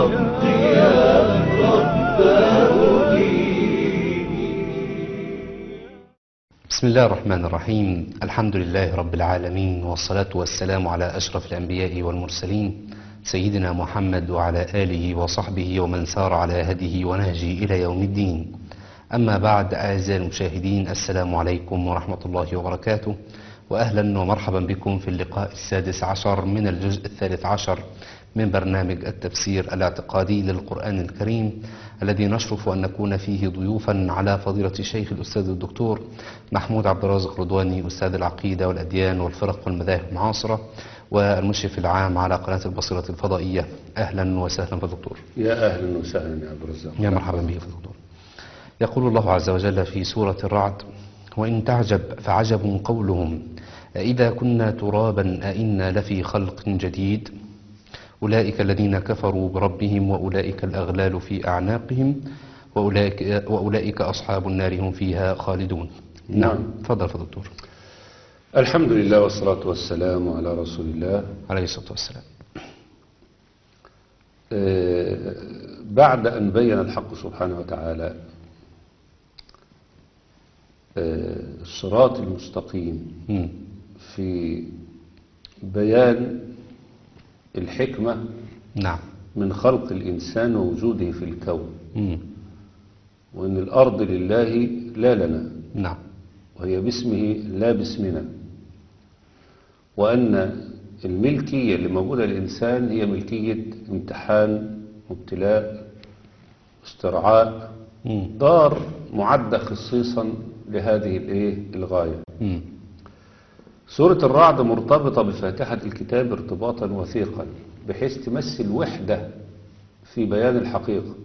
ربي يا رب بسم الله الرحمن الرحيم الحمد لله رب العالمين والصلاة والسلام على أشرف الأنبياء والمرسلين سيدنا محمد وعلى آله وصحبه ومن سار على هديه ونهجه إلى يوم الدين أما بعد أعزائي المشاهدين السلام عليكم ورحمة الله وبركاته وأهلا ومرحبا بكم في اللقاء السادس عشر من الجزء الثالث عشر من برنامج التفسير الاعتقادي للقرآن الكريم الذي نشرف أن نكون فيه ضيوفا على فضيلة الشيخ الأستاذ الدكتور محمود عبد الرازق رضواني أستاذ العقيدة والأديان والفرق والمذاهب المعاصرة والمشرف العام على قناة البصيرة الفضائية أهلا وسهلا بالدكتور يا أهلا وسهلا يا عبد الرزاق يا مرحبا به في الدكتور يقول الله عز وجل في سورة الرعد وإن تعجب فعجب قولهم أإذا كنا ترابا أئنا لفي خلق جديد أولئك الذين كفروا بربهم وأولئك الأغلال في أعناقهم وأولئك, وأولئك أصحاب النار هم فيها خالدون نعم تفضل فضل دكتور الحمد لله والصلاة والسلام على رسول الله عليه الصلاة والسلام آه، بعد أن بين الحق سبحانه وتعالى آه، الصراط المستقيم مم. في بيان الحكمة نعم من خلق الإنسان ووجوده في الكون مم. وأن الأرض لله لا لنا نعم وهي باسمه لا باسمنا وأن الملكية اللي موجودة للإنسان هي ملكية امتحان وابتلاء استرعاء مم. دار معدة خصيصا لهذه الايه الغاية مم. سورة الرعد مرتبطة بفاتحة الكتاب ارتباطا وثيقا بحيث تمثل وحدة في بيان الحقيقة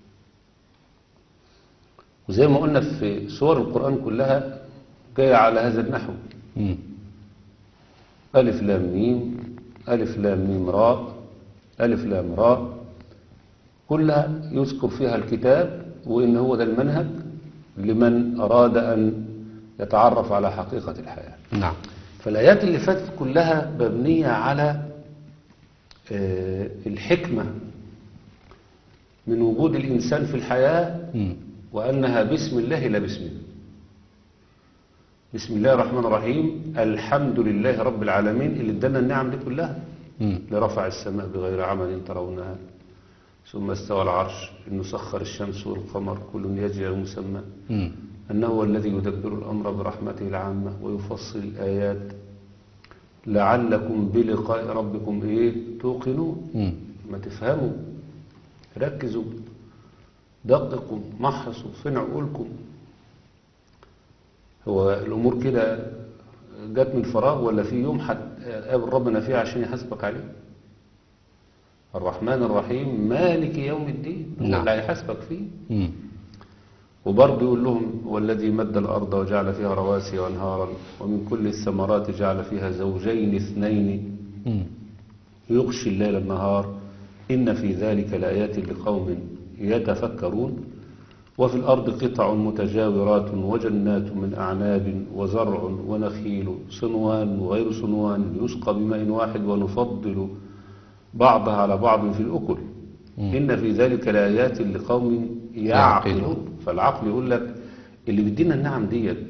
وزي ما قلنا في سور القرآن كلها جاية على هذا النحو مم. ألف لام ميم ألف لام ميم راء ألف لام راء كلها يذكر فيها الكتاب وإن هو ده المنهج لمن أراد أن يتعرف على حقيقة الحياة نعم فالآيات اللي فاتت كلها مبنية على آه، الحكمة من وجود الإنسان في الحياة مم. وأنها بسم الله لا باسمه بسم الله الرحمن الرحيم الحمد لله رب العالمين اللي ادانا النعم دي كلها مم. لرفع السماء بغير عمل ترونها ثم استوى العرش انه سخر الشمس والقمر كل يجري له مسمى مم. أنه هو الذي يدبر الأمر برحمته العامة ويفصل الآيات لعلكم بلقاء ربكم إيه توقنون مم. ما تفهموا ركزوا دققوا محصوا فين عقولكم هو الأمور كده جت من فراغ ولا في يوم هتقابل ربنا فيه عشان يحاسبك عليه الرحمن الرحيم مالك يوم الدين هو نعم. اللي هيحاسبك فيه مم. وبرضه يقول لهم والذي مد الأرض وجعل فيها رواسي وأنهارا ومن كل الثمرات جعل فيها زوجين اثنين مم. يغشي الليل النهار إن في ذلك لآيات لقوم يتفكرون وفي الأرض قطع متجاورات وجنات من أعناب وزرع ونخيل صنوان وغير صنوان يسقى بماء واحد ونفضل بعضها على بعض في الأكل إن في ذلك لآيات لقوم يعقلون يعقلون. فالعقل يقول لك اللي بيدينا النعم ديت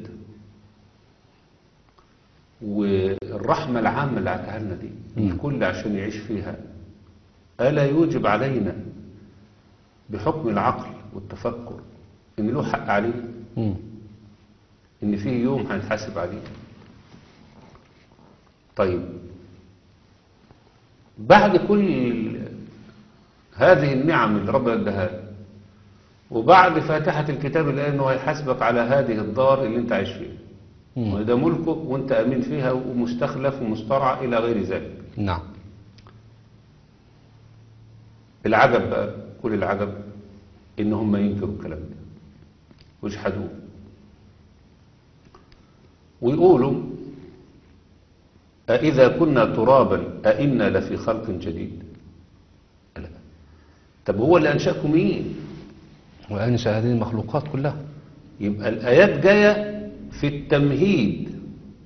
والرحمة العامة اللي عطاها لنا دي الكل عشان يعيش فيها ألا يوجب علينا بحكم العقل والتفكر إن له حق عليه مم. إن فيه يوم هنتحاسب عليه طيب بعد كل هذه النعم اللي ربنا اداها لك، وبعد فاتحة الكتاب اللي قال انه هيحاسبك على هذه الدار اللي انت عايش فيها مم. وده ملكه وانت امين فيها ومستخلف ومسترعى الى غير ذلك نعم العجب بقى كل العجب ان هم ينكروا الكلام ده ويجحدوه ويقولوا أإذا كنا ترابا أئنا لفي خلق جديد لا. طب هو اللي أنشأكم مين وأنشأ هذه المخلوقات كلها يبقى الآيات جاية في التمهيد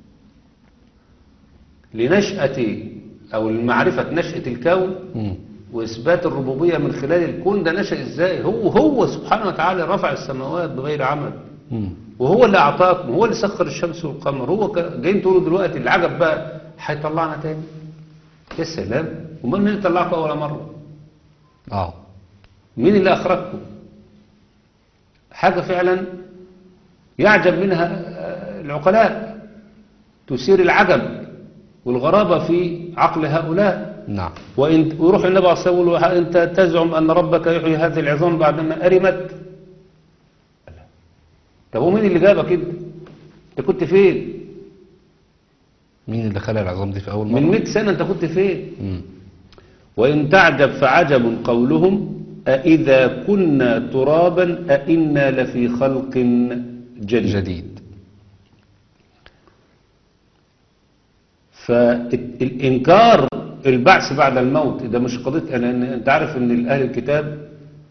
لنشأة أو لمعرفة نشأة الكون مم. وإثبات الربوبية من خلال الكون ده نشأ إزاي هو هو سبحانه وتعالى رفع السماوات بغير عمد مم. وهو اللي أعطاكم هو اللي سخر الشمس والقمر هو ك- جايين تقولوا دلوقتي العجب بقى هيطلعنا تاني يا سلام ومن اللي طلعكم أول مرة اه مين اللي أخرجكم حاجة فعلا يعجب منها آه، العقلاء تثير العجب والغرابة في عقل هؤلاء نعم وإن ويروح النبي عليه الصلاة والسلام يقول له أنت تزعم أن ربك يحيي هذه العظام بعدما أرمت طب هو مين اللي جابك كده أنت كنت فين مين اللي خلق العظام دي في اول من مرة 100 سنة أنت كنت فين مم. وإن تعجب فعجب قولهم أإذا كنا ترابا أإنا لفي خلق جديد جديد فالإنكار البعث بعد الموت ده مش قضية لأن أنت عارف أن أهل الكتاب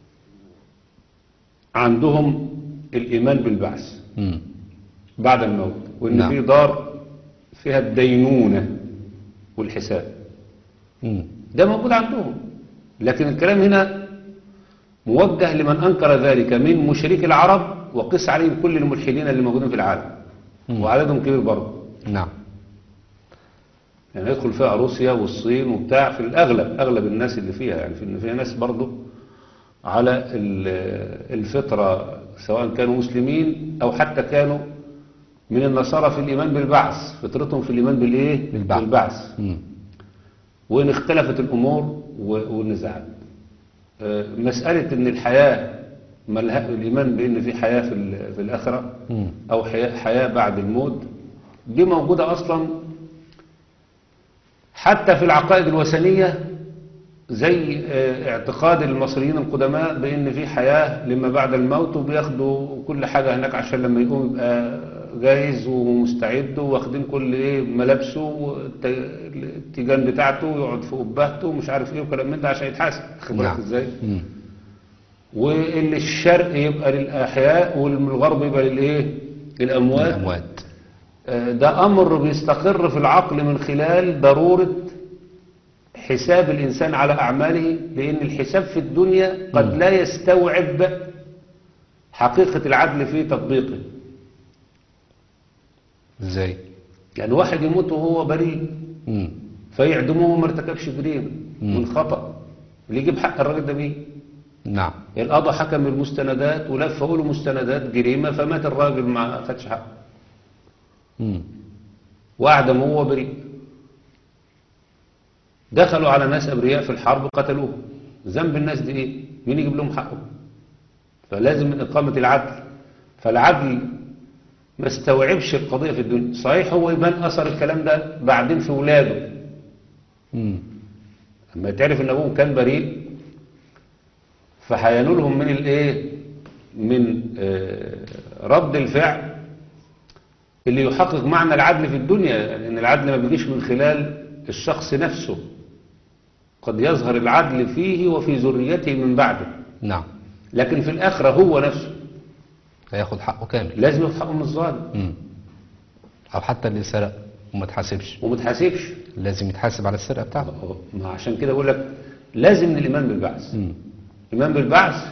عندهم الإيمان بالبعث مم. بعد الموت وأن نعم. في دار فيها الدينونة والحساب مم. ده موجود عندهم لكن الكلام هنا موجه لمن أنكر ذلك من مشرك العرب وقس عليهم كل الملحدين اللي موجودين في العالم مم. وعددهم كبير برضه نعم يعني يدخل فيها روسيا والصين وبتاع في الأغلب أغلب الناس اللي فيها يعني في فيها ناس برضه على ال- الفطرة سواء كانوا مسلمين أو حتى كانوا من النصارى في الإيمان بالبعث فطرتهم في الإيمان بالإيه؟ بالبعث. بالبعث. مم. وإن اختلفت الأمور و- والنزاعات آه، مسألة إن الحياة ملها الإيمان بإن في حياة في, ال- في الآخرة مم. أو حياة, حياة بعد الموت دي موجودة أصلا حتى في العقائد الوثنية زي آه، اعتقاد المصريين القدماء بأن في حياة لما بعد الموت وبياخدوا كل حاجة هناك عشان لما يقوم يبقى جاهز ومستعد واخدين كل ايه ملابسه والت- التيجان بتاعته ويقعد في قبهته ومش عارف ايه وكلام من ده عشان يتحاسب خد بالك نعم. ازاي مم. واللي الشرق يبقى للأحياء والغرب يبقى للإيه للأموات الأموات آه، ده أمر بيستقر في العقل من خلال ضرورة حساب الإنسان على أعماله لأن الحساب في الدنيا قد لا يستوعب حقيقة العدل في تطبيقه ازاي يعني واحد يموت وهو بريء مم. فيعدموه وما ارتكبش جريمة مم. من خطأ اللي يجيب حق الراجل ده مين نعم القضاء حكم بالمستندات ولفقوا له مستندات جريمة فمات الراجل ما خدش حقه مم. وأعدم هو بريء دخلوا على ناس أبرياء في الحرب قتلوه ذنب الناس دي إيه؟ مين يجيب لهم حقهم فلازم من إقامة العدل فالعدل ما استوعبش القضية في الدنيا صحيح هو يبان أثر الكلام ده بعدين في ولاده مم. لما يتعرف ان ابوهم كان بريء فهينوا لهم من الايه من آه، رد الفعل اللي يحقق معنى العدل في الدنيا لان العدل ما بيجيش من خلال الشخص نفسه قد يظهر العدل فيه وفي ذريته من بعده نعم لكن في الآخرة هو نفسه هياخد حقه كامل لازم ياخد حقه من الظالم مم. او حتى اللي سرق وما تحاسبش وما تحاسبش لازم يتحاسب على السرقة بتاعته ما عشان كده بقول لك لازم من الإيمان بالبعث مم. الإيمان بالبعث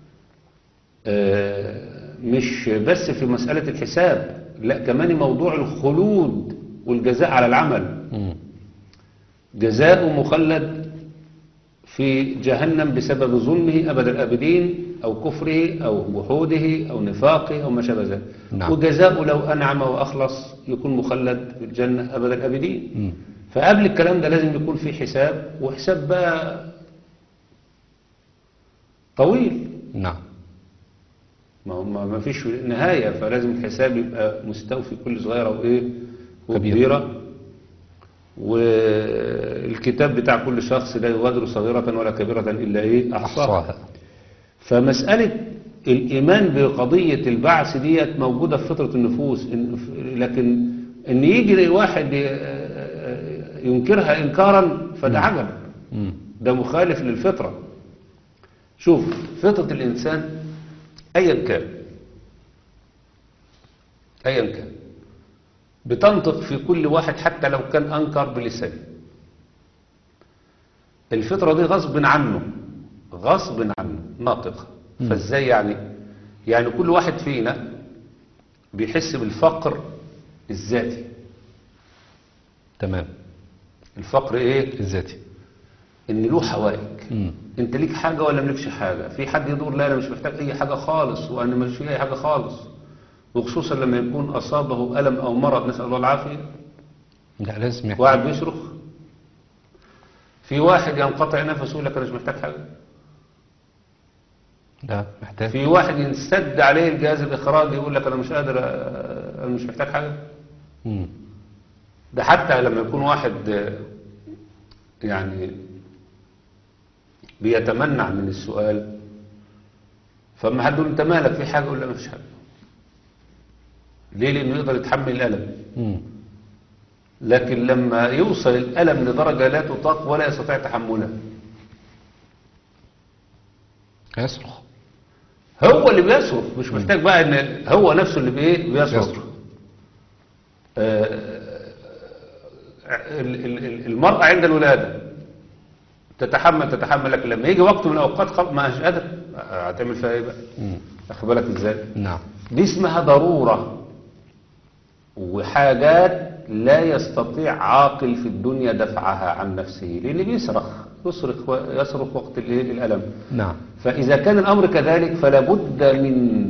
آه، مش بس في مسألة الحساب لا كمان موضوع الخلود والجزاء على العمل مم. جزاء مخلد في جهنم بسبب ظلمه أبد الآبدين أو كفره أو وحوده أو نفاقه أو ما شابه ذلك نعم. وجزاء لو أنعم وأخلص يكون مخلد في الجنة أبد الآبدين مم. فقبل الكلام ده لازم يكون في حساب وحساب بقى طويل نعم ما هو ما ما فيش نهاية فلازم الحساب يبقى مستوفي كل صغيرة وإيه كبيرة. وكبيرة والكتاب بتاع كل شخص لا يغادر صغيرة ولا كبيرة إلا إيه أحصاها أحصاها فمسألة الإيمان بقضية البعث ديت موجودة في فطرة النفوس إن- لكن إن يجي واحد ي- ينكرها إنكارا فده عجب مم. ده مخالف للفطرة شوف فطرة الإنسان أيا كان أيا كان بتنطق في كل واحد حتى لو كان أنكر بلسانه الفطرة دي غصب عنه غصب عنه ناطق مم. فازاي يعني يعني كل واحد فينا بيحس بالفقر الذاتي تمام الفقر ايه الذاتي ان له حوائج مم. انت ليك حاجة ولا ملكش حاجة في حد يدور لا انا مش محتاج اي حاجة خالص وانا مش في اي حاجة خالص وخصوصا لما يكون اصابه الم او مرض نسأل الله العافية لا لازم يحتاج واحد بيصرخ في واحد ينقطع نفسه يقول لك انا مش محتاج حاجة لا محتاج في واحد ينسد عليه الجهاز الاخراجي يقول لك انا مش قادر أ- انا مش محتاج حاجة مم. ده حتى لما يكون واحد آه، يعني بيتمنع من السؤال فما حد يقول انت مالك في حاجة يقول لا مفيش حاجة ليه لانه يقدر يتحمل الالم مم. لكن لما يوصل الالم لدرجة لا تطاق ولا يستطيع تحملها هيصرخ هو اللي بيصرخ مش محتاج بقى ان هو نفسه اللي بايه بيصرخ يصرخ. آه، ال- ال- ال- المرأة عند الولادة تتحمل تتحمل لكن لما يجي وقت من الأوقات خلاص ما هيش قادر هتعمل فيها ايه بقى مم. أخد بالك ازاي نعم دي اسمها ضرورة وحاجات لا يستطيع عاقل في الدنيا دفعها عن نفسه لأن بيصرخ يصرخ و- يصرخ وقت الإيه؟ الألم نعم فإذا كان الأمر كذلك فلا بد من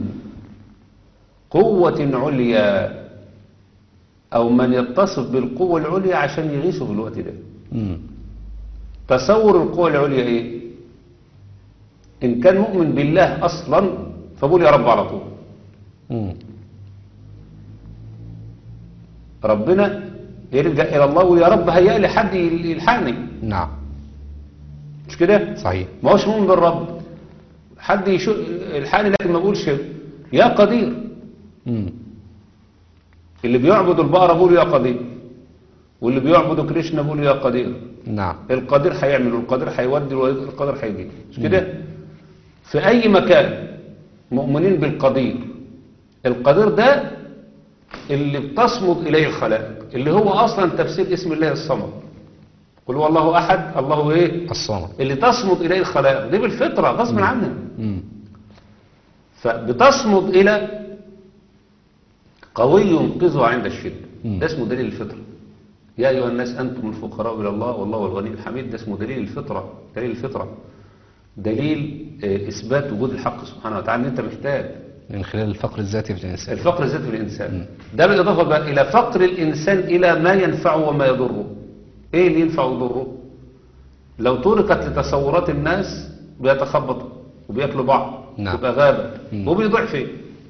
قوة عليا أو من يتصف بالقوة العليا عشان يغيثه في الوقت ده مم. تصور القوة العليا إيه إن كان مؤمن بالله أصلا فقول يا رب على طول مم. ربنا يرجع إلى الله ويا رب هيأ لي حد يلحقني نعم مش كده صحيح ما هوش مؤمن بالرب حد يشو يلحقني لكن ما بقولش يا قدير مم. اللي بيعبد البقرة بيقول يا قدير واللي بيعبد كريشنا بيقول يا قدير نعم القدير هيعمل والقدير هيودي والقدير هيجي مش كده في اي مكان مؤمنين بالقدير القدير ده اللي بتصمد اليه الخلائق اللي هو اصلا تفسير اسم الله الصمد قل هو الله احد الله ايه الصمد اللي تصمد اليه الخلائق دي بالفطره غصب عنها مم. فبتصمد الى قوي ينقذها عند الشده مم. ده اسمه دليل الفطره يا ايها الناس انتم الفقراء الى الله والله هو الغني الحميد ده اسمه دليل الفطره دليل الفطره دليل آه، اثبات وجود الحق سبحانه وتعالى ان انت محتاج من خلال الفقر الذاتي في الإنسان الفقر الذاتي في الانسان ده بالاضافه بقى الى فقر الانسان الى ما ينفعه وما يضره ايه اللي ينفع ويضره لو تركت لتصورات الناس بيتخبطوا وبياكلوا بعض نعم. يبقى غابه مم. وبيضيع فيه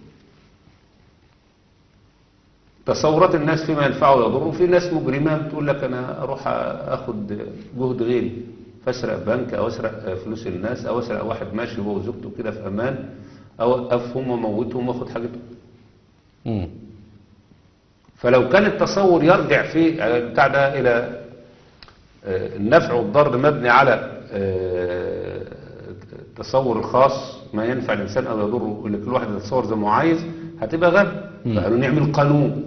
تصورات الناس فيما ينفعه ويضره وفي ناس مجرمه بتقول لك انا اروح اخد جهد غيري فاسرق بنك او اسرق فلوس الناس او اسرق واحد ماشي هو وزوجته كده في امان او اوقفهم واموتهم واخد حاجتهم مم. فلو كان التصور يرجع في آه، بتاع ده الى آه، النفع والضر مبني على آه، التصور الخاص ما ينفع الانسان او يضره اللي كل واحد يتصور زي ما هو عايز هتبقى غبي مم. فقالوا نعمل قانون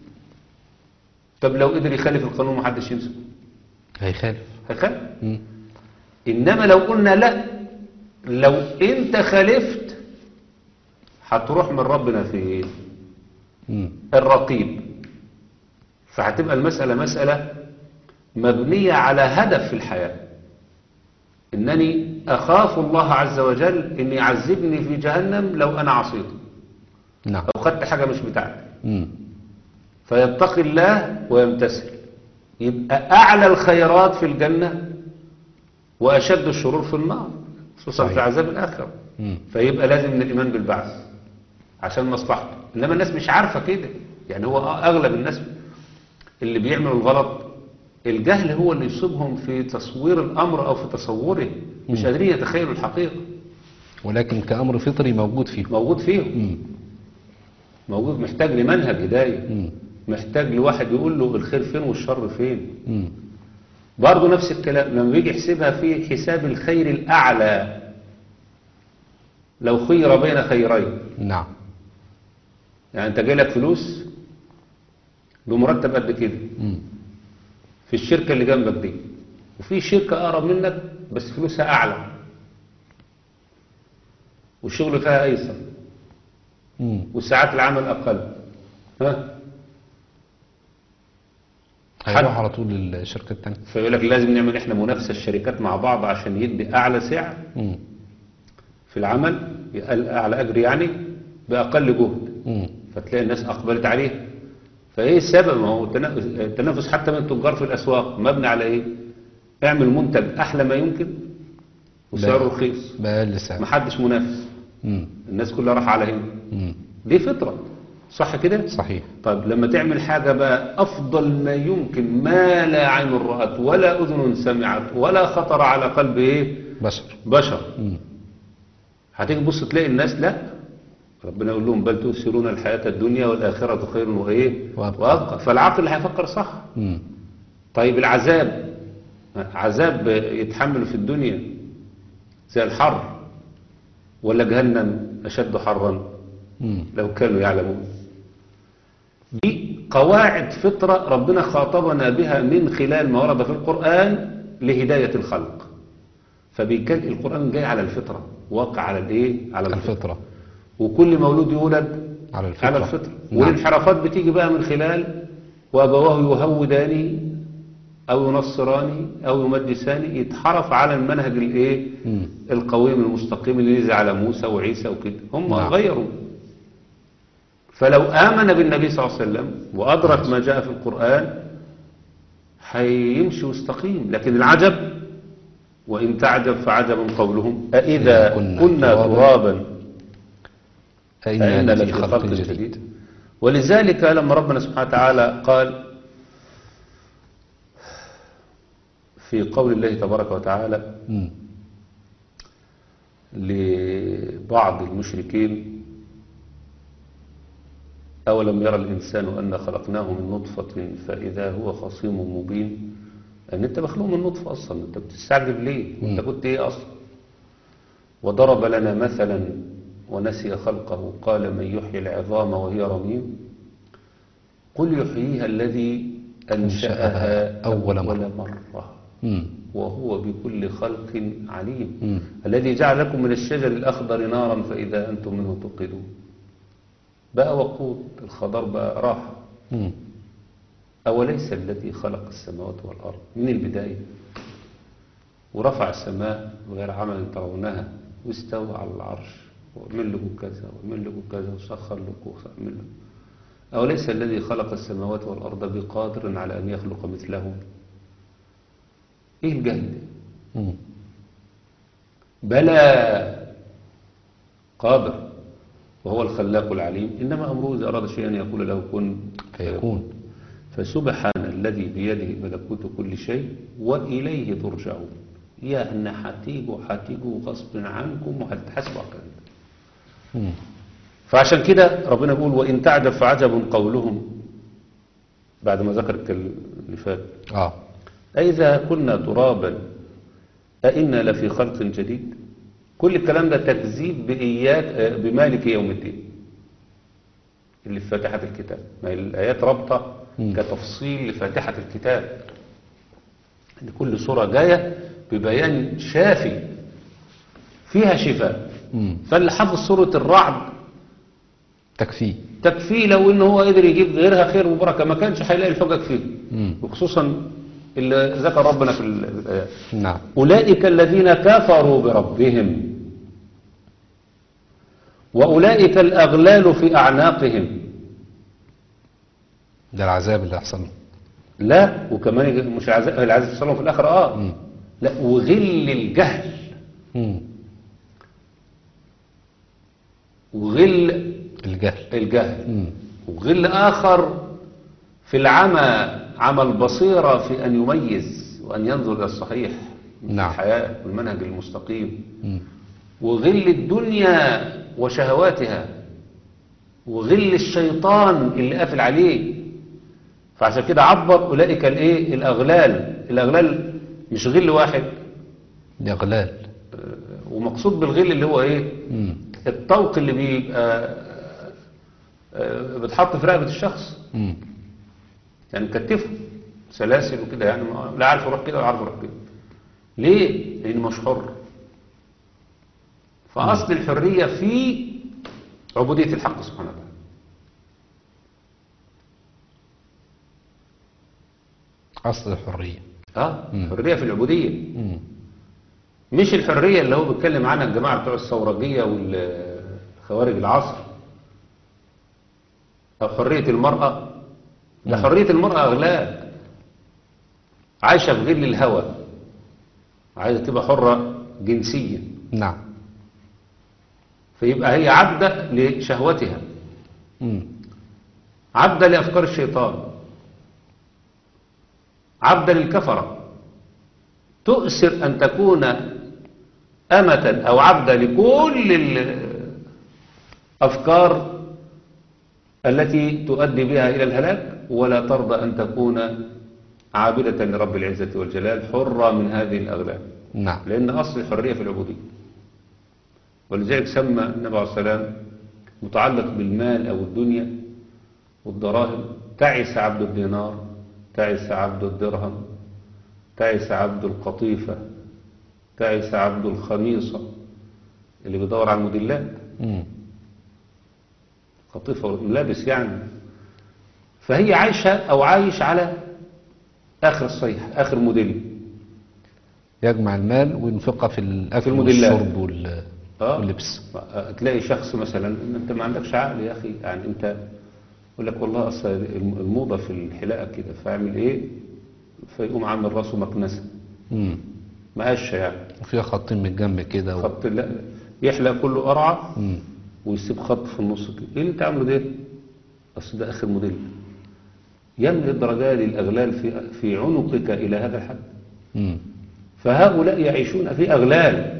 طب لو قدر يخالف القانون محدش يمسكه هيخالف هيخالف مم. انما لو قلنا لا لو انت خالفت هتروح من ربنا في مم. الرقيب فهتبقى المسألة مسألة مبنية على هدف في الحياة إنني أخاف الله عز وجل إن يعذبني في جهنم لو أنا عصيته نعم أو خدت حاجة مش بتاعتي مم. فيتقي الله ويمتثل يبقى أعلى الخيرات في الجنة وأشد الشرور في النار خصوصا صحيح. في عذاب الآخرة مم. فيبقى لازم من الإيمان بالبعث عشان مصلحته إنما الناس مش عارفة كده يعني هو أغلب الناس اللي بيعملوا الغلط الجهل هو اللي يصيبهم في تصوير الأمر أو في تصوره مش مم. قادرين يتخيلوا الحقيقة ولكن كأمر فطري موجود فيه موجود فيهم مم. موجود محتاج لمنهج هداية مم. محتاج لواحد يقول له الخير فين والشر فين مم. برضه نفس الكلام لما بيجي يحسبها في حساب الخير الأعلى لو خير بين خيرين نعم يعني انت جاي لك فلوس بمرتب قد كده مم. في الشركة اللي جنبك دي وفي شركة أقرب منك بس فلوسها أعلى والشغل فيها أيسر مم. وساعات العمل أقل ها هيروح على طول للشركة التانية فيقول لك لازم نعمل احنا منافسة الشركات مع بعض عشان يدي أعلى سعر مم. في العمل يقل- أعلى أجر يعني بأقل جهد مم. فتلاقي الناس أقبلت عليه فإيه السبب ما هو التنا- التنافس حتى من التجار في الأسواق مبني على إيه اعمل منتج أحلى ما يمكن وسعره بقى- رخيص بأقل سعر محدش منافس مم. الناس كلها راح على هنا مم. دي فطرة صح كده صحيح طيب لما تعمل حاجة بقى أفضل ما يمكن ما لا عين رأت ولا أذن سمعت ولا خطر على قلب إيه بشر بشر مم. هتيجي تبص تلاقي الناس لا ربنا يقول لهم بل تؤثرون الحياة الدنيا والآخرة خير وإيه وأبقى. وأبقى فالعقل هيفكر صح مم. طيب العذاب عذاب يتحمل في الدنيا زي الحر ولا جهنم أشد حرا مم. لو كانوا يعلمون دي قواعد فطرة ربنا خاطبنا بها من خلال ما ورد في القرآن لهداية الخلق فبيكاد القرآن جاي على الفطرة واقع على الايه على الفطرة الفطرة وكل مولود يولد على الفطرة على الفطرة نعم. والانحرافات بتيجي بقى من خلال وأبواه يهوداني أو ينصراني أو يمجساني يتحرف على المنهج الايه مم. القويم المستقيم اللي نزل على موسى وعيسى وكده هم نعم. غيروا فلو آمن بالنبي صلى الله عليه وسلم وأدرك ما جاء في القرآن هيمشي ويستقيم لكن العجب وإن تعجب فعجب قولهم أإذا كنا كنا ترابا ترابا فإنا فإنا لفي لفي خلق جديد ولذلك لما ربنا سبحانه وتعالى قال في قول الله تبارك وتعالى مم. لبعض المشركين أولم يرى الإنسان أن خلقناه من نطفة فإذا هو خصيم مبين أن أنت مخلوق من نطفة أصلا أنت بتستعجب ليه وأنت كنت إيه أصلا وضرب لنا مثلا ونسي خلقه قال من يحيي العظام وهي رميم قل يحييها الذي أنشأها أول مرة. أول مرة مم. وهو بكل خلق عليم مم. الذي جعل لكم من الشجر الأخضر نارا فإذا أنتم منه توقدون بقى وقود الخضر بقى راحة مم. أوليس الذي خلق السماوات والأرض من البداية ورفع السماء بغير عمل ترونها واستوى على العرش وعمل لكم كذا وعمل لكم كذا وسخر لكم وعمل لكم أوليس الذي خلق السماوات والأرض بقادر على أن يخلق مثلهم إيه الجهل ده مم. بلى قادر وهو الخلاق العليم إنما أمره إذا أراد شيئا يقول له كن فيكون فسبحان الذي بيده ملكوت كل شيء وإليه ترجعون يا أن هتيجوا هتيجوا غصب عنكم وهتتحاسبوا على الكلام ده مم. فعشان كده ربنا بيقول وإن تعجب فعجب قولهم بعد ما ذكر الكلام اللي فات اه أئذا كنا ترابا أئنا لفي خلق جديد كل الكلام ده تكذيب بإياك آه، بمالك يوم الدين اللي في فاتحة الكتاب ما هي الآيات رابطة مم. كتفصيل لفاتحة الكتاب إن كل سورة جاية ببيان شافي فيها شفاء مم. فاللي حافظ سورة الرعد تكفيه تكفيه لو إن هو قدر يجيب غيرها خير وبركة ما كانش هيلاقي الحجج فيه مم. وخصوصا اللي ذكر ربنا في الآيات نعم أولئك الذين كفروا بربهم وأولئك الأغلال في أعناقهم ده العذاب اللي حصل له. لا وكمان يجي- مش عذاب العذاب يصلهم في الآخرة آه مم. لا وغل الجهل مم. وغل الجهل الجهل مم. وغل آخر في العمى عمى البصيرة في أن يميز وأن ينظر إلى الصحيح من نعم. الحياة والمنهج المستقيم مم. وغل الدنيا وشهواتها وغل الشيطان اللي قافل عليه فعشان كده عبر أولئك الإيه الأغلال الأغلال مش غل واحد دي أغلال آه، ومقصود بالغل اللي هو إيه مم. الطوق اللي بيبقى آه، بتحط في رقبة الشخص مم. يعني مكتفه سلاسل وكده يعني ما- لا عارف يروح كده ولا عارف يروح كده ليه؟ لأنه مش حر فأصل الحرية في عبودية الحق سبحانه وتعالى أصل الحرية اه الحرية في العبودية مم. مش الحرية اللي هو بيتكلم عنها الجماعة بتوع الثورجية والخوارج العصر أو حرية المرأة ده حرية المرأة أغلاب عايشة في غل الهوى عايزة تبقى حرة جنسيا نعم فيبقى هي عبدة لشهوتها مم. عبدة لأفكار الشيطان عبدة للكفرة تؤسر أن تكون أمة أو عبدة لكل الأفكار التي تؤدي بها إلى الهلاك ولا ترضى أن تكون عابدة لرب العزة والجلال حرة من هذه الأغلال نعم لأن أصل الحرية في العبودية ولذلك سمى النبي عليه السلام متعلق بالمال أو الدنيا والدراهم تعس عبد الدينار تعس عبد الدرهم تعس عبد القطيفة تعس عبد الخميصة اللي بيدور على الموديلات مم. قطيفة ملابس يعني فهي عايشة أو عايش على آخر الصيح آخر موديل يجمع المال وينفقها في الأكل في الموديلات. والشرب وال- آه. واللبس تلاقي شخص مثلا انت ما عندكش عقل يا اخي يعني انت يقول لك والله اصل الم- الموضه في الحلاقه كده فاعمل ايه فيقوم عامل راسه مكنسه مم. مقشه يعني وفيها خطين من الجنب كده و... خط لا يحلق كله قرعه مم. ويسيب خط في النص كده ايه اللي انت عامله ده اصل ده اخر موديل يملي الدرجه الاغلال في في عنقك الى هذا الحد مم. فهؤلاء يعيشون في أغلال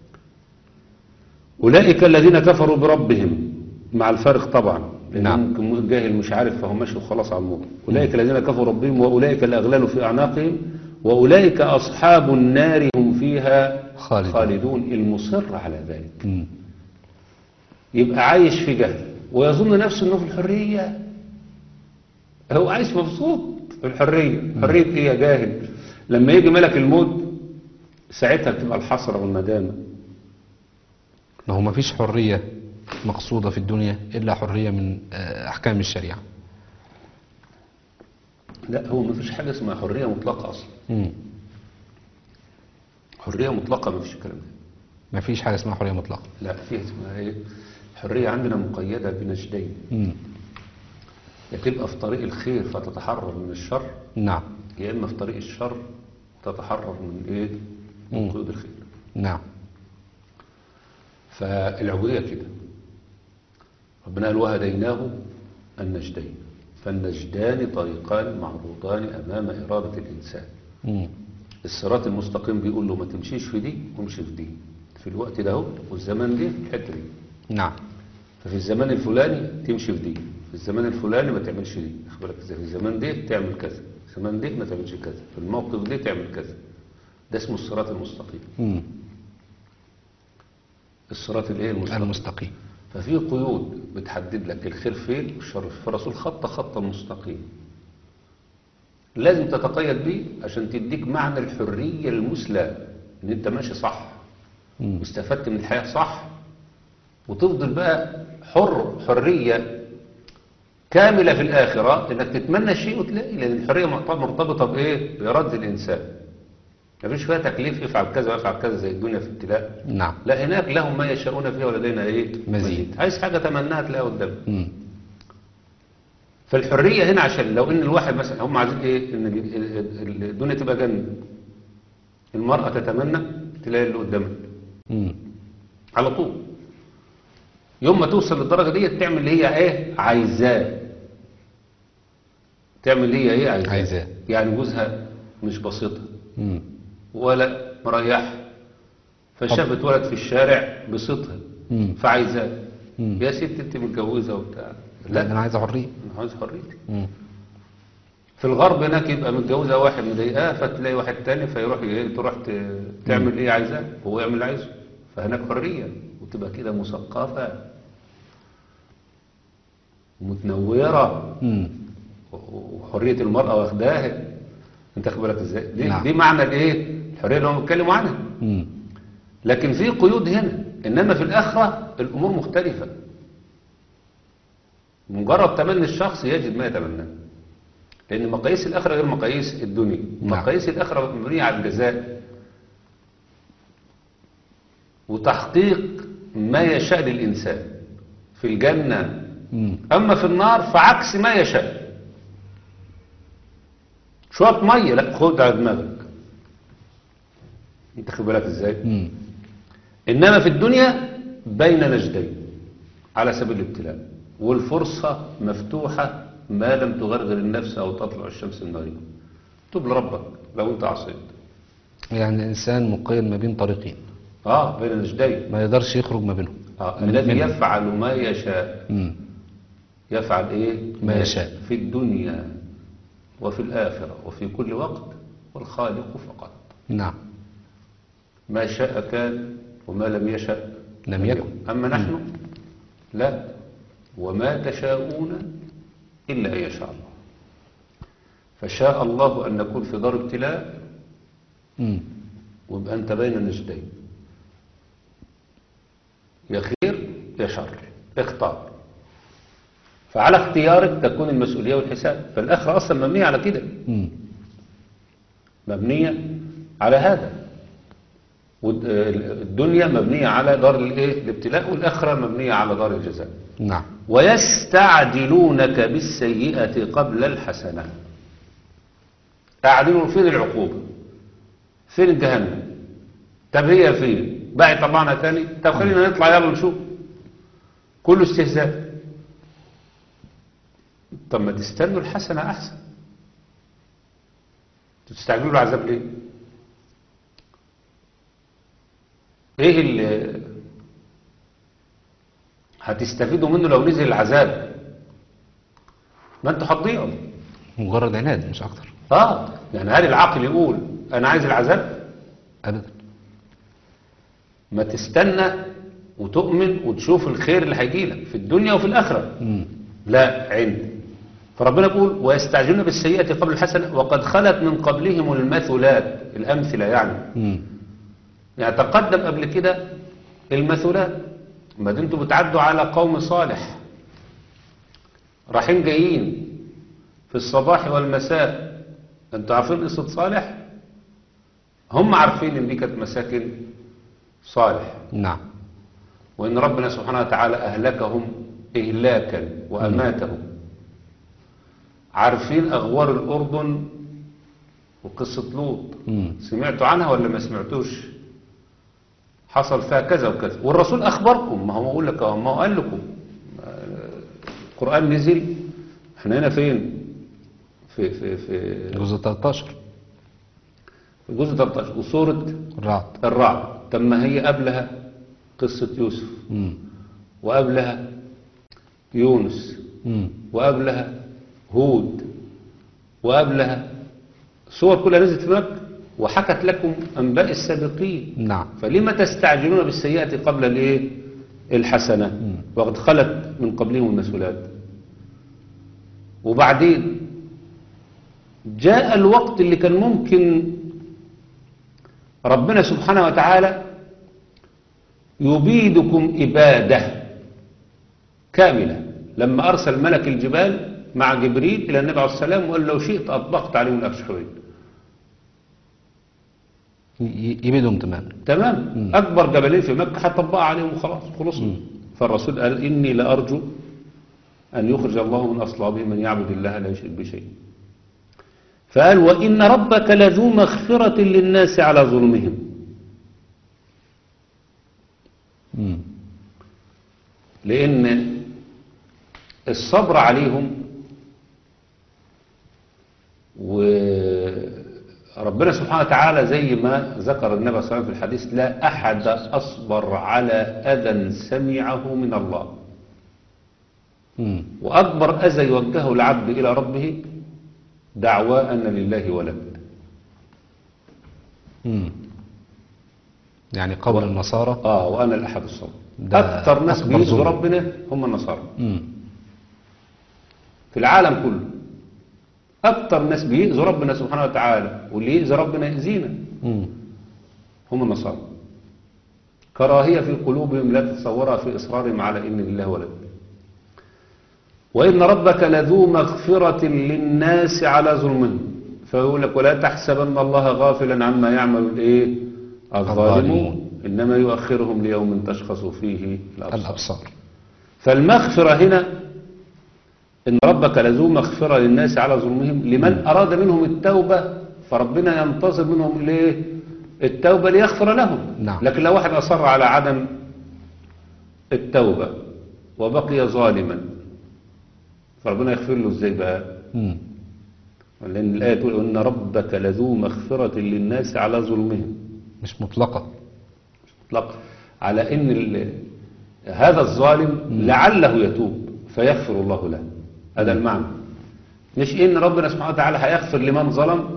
أولئك الذين كفروا بربهم مع الفرق طبعا لأن نعم. ممكن جاهل مش عارف فهو ماشي وخلاص على الموضوع أولئك الذين كفروا ربهم وأولئك الأغلال في أعناقهم وأولئك أصحاب النار هم فيها خالدون. خالدون المصر على ذلك مم. يبقى عايش في جهل ويظن نفسه أنه في الحرية هو عايش مبسوط في الحرية حرية إيه يا جاهل لما يجي ملك الموت ساعتها بتبقى الحسرة والندامة ما هو ما فيش حرية مقصودة في الدنيا إلا حرية من آه، أحكام الشريعة لا هو ما فيش حاجة اسمها حرية مطلقة أصلا مم. حرية مطلقة ما فيش الكلام ده ما فيش حاجة اسمها حرية مطلقة لا في اسمها ايه الحرية عندنا مقيدة بنجدين مم. يا تبقى في طريق الخير فتتحرر من الشر نعم يا إما في طريق الشر تتحرر من ايه من قيود الخير نعم فالعبودية كده ربنا قال وهديناه النجدين فالنجدان طريقان معروضان أمام إرادة الإنسان مم. الصراط المستقيم بيقول له ما تمشيش في دي وامشي في دي في الوقت ده اهو والزمان دي في الحته دي نعم ففي الزمان الفلاني تمشي في دي في الزمان الفلاني ما تعملش دي خد بالك ازاي في الزمان ده تعمل كذا في الزمان ده ما تعملش كذا في الموقف ده تعمل كذا ده اسمه الصراط المستقيم مم. الصراط الايه المستقيم المستقيم ففي قيود بتحدد لك الخير فين والشر فين فالرسول خط خطا مستقيم لازم تتقيد بيه عشان تديك معنى الحرية المثلى ان انت ماشي صح مم. واستفدت من الحياة صح وتفضل بقى حر حرية كاملة في الآخرة انك تتمنى شيء وتلاقي لان الحرية مرت- مرتبطة بايه بإرادة الإنسان مفيش فيها تكليف افعل كذا وافعل كذا زي الدنيا في ابتلاء نعم لا هناك لهم ما يشاءون فيها ولدينا ايه مزيد. عايز حاجة تمناها تلاقيها قدامك مم. فالحرية هنا عشان لو ان الواحد مثلا هم عايزين ايه ان ال- ال- ال- الدنيا تبقى جنة المرأة تتمنى تلاقي اللي قدامك مم. على طول يوم ما توصل للدرجة دي تعمل اللي هي ايه عايزاه تعمل اللي هي ايه عايزاه عايزاه. يعني جوزها مش بسيطة مم. ولا مريح فشافت ولد في الشارع بصيتها مم. فعايزاه مم. يا ست انت متجوزة وبتاع لا ده أنا عايز حرية انا عايز حريتي مم. في الغرب هناك يبقى متجوزة واحد مضايقاه فتلاقي واحد تاني فيروح ايه تروح ت- تعمل ايه عايزاه وهو يعمل اللي عايزه فهناك حرية وتبقى كده مثقفة ومتنورة مم. وحرية المرأة واخداها انت خد بالك ازاي دي, نعم. دي معنى الايه الحريه اللي هم بيتكلموا عنها مم. لكن في قيود هنا انما في الاخره الامور مختلفه مجرد تمني الشخص يجد ما يتمناه لان مقاييس الاخره غير مقاييس الدنيا نعم. مقاييس الاخره مبنيه على الجزاء وتحقيق ما يشاء للانسان في الجنه مم. اما في النار فعكس ما يشاء شويه ميه لا خد على دماغك انت خد بالك ازاي مم. إنما في الدنيا بين نجدين على سبيل الابتلاء والفرصة مفتوحة ما لم تغرغر النفس أو تطلع الشمس من المغرب تب لربك لو أنت عصيت يعني الإنسان مقيد ما بين طريقين آه بين نجدين ما يقدرش يخرج ما بينهم آه من- الذي من- يفعل ما يشاء مم. يفعل إيه ما يشاء. في الدنيا وفي الآخرة وفي كل وقت والخالق فقط نعم ما شاء كان وما لم يشأ لم يكن. أما نحن لا وما تشاءون إلا أن يشاء الله فشاء الله أن نكون في دار ابتلاء مم. ويبقى أنت بين النجدين يا خير يا شر اختار فعلى اختيارك تكون المسؤولية والحساب فالآخرة أصلا مبنية على كده مم. مبنية على هذا والدنيا مبنية على دار الايه الابتلاء والآخرة مبنية على دار الجزاء نعم ويستعجلونك بالسيئة قبل الحسنة تعدلون فين العقوبة فين جهنم طب هي فين بقى طلعنا تاني طب خلينا نطلع يلا نشوف كله استهزاء طب ما تستنوا الحسنة أحسن تستعجلوا العذاب ليه ايه اللي هتستفيدوا منه لو نزل العذاب ما انتوا هتضيعوا مجرد عناد مش أكتر اه يعني هل العقل يقول انا عايز العذاب أبدا ما تستنى وتؤمن وتشوف الخير اللي هيجي لك في الدنيا وفي الاخره مم. لا عند فربنا يقول ويستعجلون بالسيئة قبل الحسنة وقد خلت من قبلهم المثلات الأمثلة يعني مم. يعني تقدم قبل كده المثلات ما انتوا بتعدوا على قوم صالح رايحين جايين في الصباح والمساء انتوا عارفين قصة صالح هم عارفين ان دي كانت مساكن صالح نعم وان ربنا سبحانه وتعالى اهلكهم اهلاكا واماتهم عارفين اغوار الاردن وقصة لوط مم. سمعتوا عنها ولا ما سمعتوش حصل فيها كذا وكذا والرسول أخبركم ما هو أقول لك أهو، ما هو قال لكم آه، القرآن نزل احنا هنا فين في في في جزء 13 في جزء 13 وسورة الرعد الرعد طب ما هي قبلها قصة يوسف مم. وقبلها يونس مم. وقبلها هود وقبلها سور كلها نزلت في مكة وحكت لكم أنباء السابقين نعم فلما تستعجلون بالسيئة قبل الايه الحسنة مم. وقد خلت من قبلهم المسؤولات وبعدين جاء الوقت اللي كان ممكن ربنا سبحانه وتعالى يبيدكم إبادة كاملة لما أرسل ملك الجبال مع جبريل إلى النبي عليه السلام وقال لو شئت أطلقت عليهم الأكشحوين ي- يبيدهم تماما تمام مم. أكبر جبلين في مكة هتطبقها عليهم وخلاص خلصنا مم. فالرسول قال إني لأرجو أن يخرج الله من أصلابهم من يعبد الله لا يشرك بشيء فقال وإن ربك لذو مغفرة للناس على ظلمهم مم. لأن الصبر عليهم وربنا سبحانه وتعالى زي ما ذكر النبي صلى الله عليه وسلم في الحديث لا أحد أصبر على أذى سمعه من الله مم. وأكبر أذى يوجهه العبد إلى ربه دعوى أن لله ولد مم. يعني قول النصارى آه وأنا الأحد الصمد ده أكثر ناس أكبر بيسوا ظلم. ربنا هم النصارى مم. في العالم كله أكتر ناس بيأذوا ربنا سبحانه وتعالى واللي يأذي ربنا يأذينا مم. هم النصارى كراهية في قلوبهم لا تتصورها في إصرارهم على إن لله ولد وإن ربك لذو مغفرة للناس على ظلمهم فيقول لك ولا تحسبن الله غافلا عما يعمل الإيه الظالمون الظالمون. إنما يؤخرهم ليوم تشخص فيه الأبصار الأبصار فالمغفرة هنا إن ربك لذو مغفرة للناس على ظلمهم لمن أراد منهم التوبة فربنا ينتظر منهم ليه التوبة ليغفر لهم نعم. لكن لو واحد أصر على عدم التوبة وبقي ظالما فربنا يغفر له ازاي بقى مم. لأن الآية تقول إن ربك لذو مغفرة للناس على ظلمهم مش مطلقة مطلق على ان ال- هذا الظالم لعله يتوب فيغفر الله له هذا المعنى مش ان ربنا سبحانه وتعالى هيغفر لمن ظلم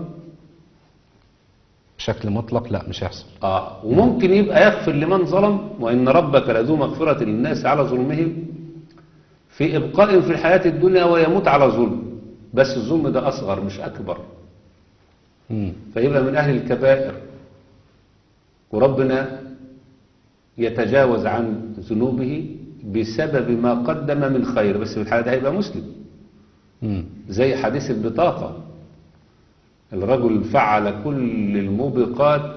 بشكل مطلق لا مش هيحصل اه وممكن يبقى يغفر لمن ظلم وان ربك لذو مغفرة للناس على ظلمهم في ابقائهم في الحياة الدنيا ويموت على ظلم بس الظلم ده اصغر مش اكبر مم. فيبقى من أهل الكبائر وربنا يتجاوز عن ذنوبه بسبب ما قدم من خير بس في الحالة ده هيبقى مسلم مم. زي حديث البطاقة الرجل فعل كل الموبقات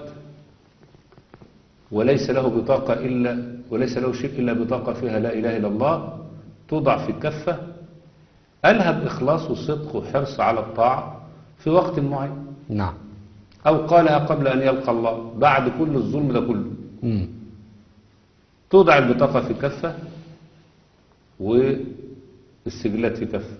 وليس له بطاقة إلا وليس له شيء إلا بطاقة فيها لا إله إلا الله توضع في كفة ألهب إخلاص وصدق وحرص على الطاعة في وقت معين نعم أو قالها قبل أن يلقى الله بعد كل الظلم ده كله مم. توضع البطاقة في كفة والسجلات في كفة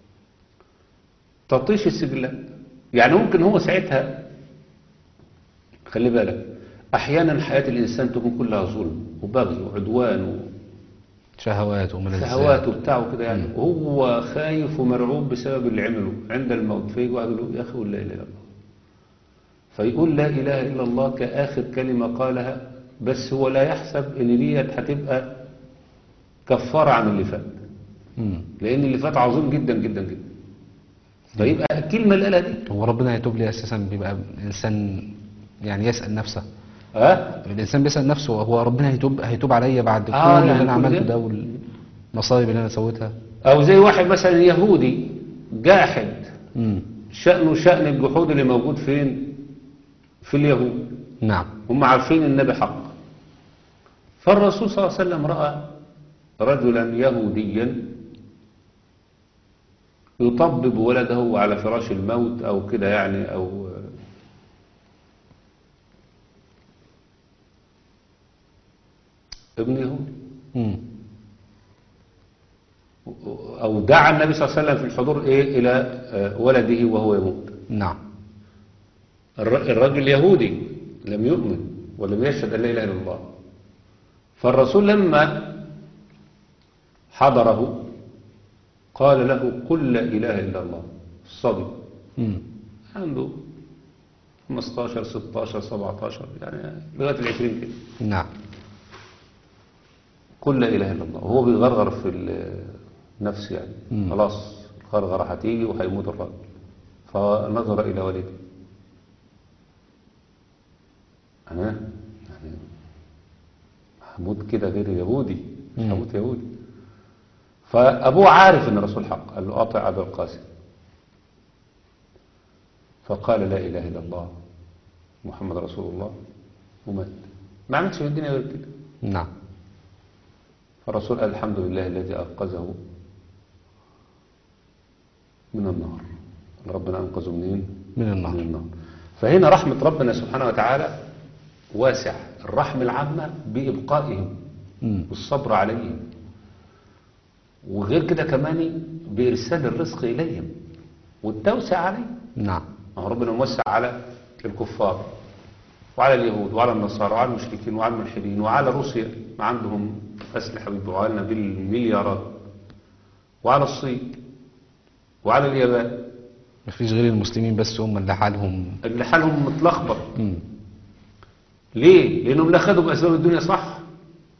تطيش السجلات يعني ممكن هو ساعتها خلي بالك أحيانا حياة الإنسان تكون كلها ظلم وبغي وعدوان شهوات وملذات وشهوات وبتاع وكده يعني وهو خايف ومرعوب بسبب اللي عمله عند الموت فيجي واحد يقول له يا أخي قول لا إله إلا الله فيقول لا إله إلا الله كآخر كلمة قالها بس هو لا يحسب إن ديت هتبقى كفارة عن اللي فات مم. لأن اللي فات عظيم جدا جدا جدا فيبقى الكلمة اللي قالها دي هو ربنا يتوب لي أساسا بيبقى الإنسان يعني يسأل نفسه ها الإنسان بيسأل نفسه هو ربنا هيتوب هيتوب عليا بعد كل آه، اللي يعني أنا كل عملته ده. ده والمصايب اللي أنا سويتها أو زي واحد مثلا يهودي جاحد مم. شأنه شأن الجحود اللي موجود فين في اليهود نعم هم عارفين النبي حق فالرسول صلى الله عليه وسلم رأى رجلا يهوديا يطبب ولده على فراش الموت أو كده يعني أو ابن يهودي مم. أو دعا النبي صلى الله عليه وسلم في الحضور إيه إلى آه، ولده وهو يموت نعم الر- الرجل يهودي لم يؤمن ولم يشهد أن لا إله إلا الله فالرسول لما حضره قال له قل لا إله إلا الله الصبي مم. عنده 15 16 17 يعني لغاية العشرين كده نعم قل لا إله إلا الله وهو بيغرغر في النفس يعني مم. خلاص الغرغرة هتيجي وهيموت الراجل فنظر إلى والده أنا يعني هموت كده غير يهودي مش مم. هموت يهودي فأبوه عارف إن الرسول حق قال له أطع أبا القاسم فقال لا إله إلا الله محمد رسول الله ومات ما عملش في الدنيا غير كده نعم فالرسول قال الحمد لله الذي أنقذه من النار ربنا أنقذه منين؟ من النار. من النار فهنا رحمة ربنا سبحانه وتعالى واسع الرحمة العامة بإبقائهم مم. والصبر عليهم وغير كده كمان بإرسال الرزق إليهم والتوسع عليهم نعم ما هو ربنا موسع على الكفار وعلى اليهود وعلى النصارى وعلى المشركين وعلى الملحدين وعلى روسيا ما عندهم أسلحة بيبيعوها لنا بالمليارات وعلى الصين وعلى اليابان مفيش غير المسلمين بس هم اللي حالهم اللي حالهم متلخبط مم. ليه؟ لأنهم لا خدوا بأسباب الدنيا صح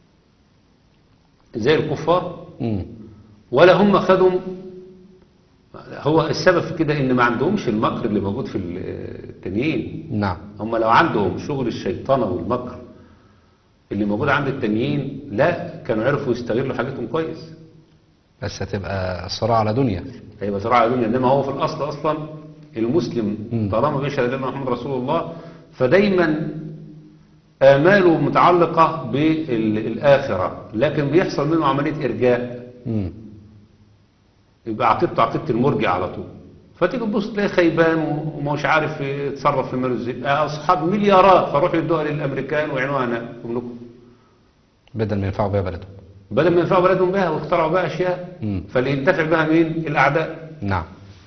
زي الكفار مم. ولا هم خدوا هو السبب في كده ان ما عندهمش المكر اللي موجود في التانيين نعم هم لو عندهم شغل الشيطنة والمكر اللي موجود عند التانيين لا كانوا عرفوا يستغلوا حاجتهم كويس بس هتبقى صراع على دنيا هيبقى صراع على الدنيا انما هو في الاصل اصلا المسلم مم. طالما بيشهد ان محمد رسول الله فدايما اماله متعلقه بالاخره لكن بيحصل منه عمليه ارجاء مم. يبقى عقيدته عقيده المرجع على طول فتيجي تبص تلاقي خيبان ومش عارف يتصرف في ماله ازاي آه، اصحاب مليارات فروحوا يدوها للامريكان ويعينوها هنا في بنوكهم بدل ما ينفعوا بيها بلدهم بدل ما ينفعوا بلدهم بها واخترعوا بها اشياء مم. فاللي ينتفع بها مين الاعداء نعم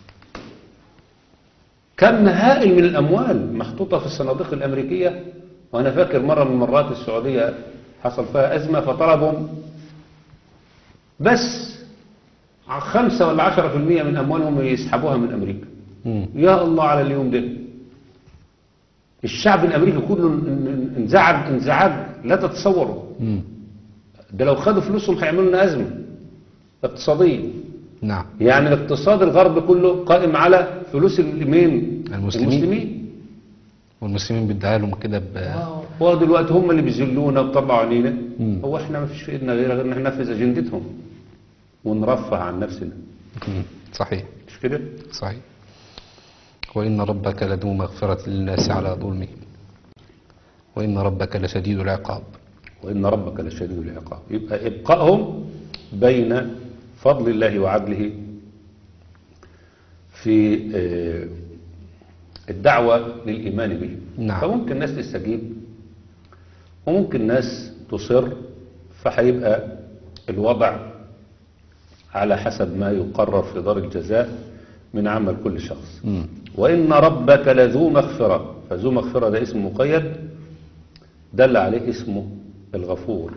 كم هائل من الأموال محطوطة في الصناديق الأمريكية وأنا فاكر مرة من المرات السعودية حصل فيها أزمة فطلبوا بس خمسة ولا عشرة في المية من أموالهم يسحبوها من أمريكا مم. يا الله على اليوم ده الشعب الأمريكي كله ان- انزعج انزعاج لا تتصوروا مم. ده لو خدوا فلوسهم هيعملوا لنا أزمة اقتصادية نعم يعني الاقتصاد الغرب كله قائم على فلوس المين المسلمين. المسلمين والمسلمين بيدعي لهم كده ب... هو دلوقتي هم اللي بيذلونا وطلعوا علينا مم. هو احنا ما فيش في ايدنا غير غير ان احنا ننفذ اجندتهم ونرفه عن نفسنا مم. صحيح مش كده صحيح وإن ربك لذو مغفرة للناس على ظلمهم وإن ربك لشديد العقاب وان ربك لشديد العقاب يبقى ابقائهم بين فضل الله وعدله في آه، الدعوة للإيمان به نعم. فممكن ناس تستجيب وممكن ناس تصر فهيبقى الوضع على حسب ما يقرر في دار الجزاء من عمل كل شخص مم. وإن ربك لذو مغفرة فذو مغفرة ده اسم مقيد دل عليه اسمه الغفور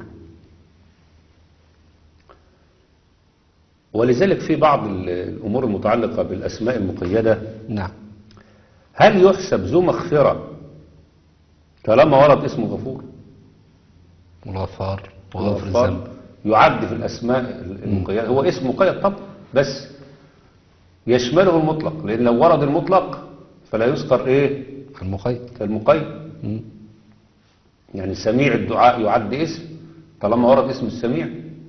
ولذلك في بعض ال- الأمور المتعلقة بالأسماء المقيدة نعم هل يحسب ذو مغفرة طالما ورد اسمه غفور والغفار وغفر الغفار الذنب يعد في الأسماء المقيدة هو اسم مقيد طبعا بس يشمله المطلق لأن لو ورد المطلق فلا يذكر إيه المقيد المقيد مم. يعني سميع الدعاء يعد اسم طالما ورد اسم السميع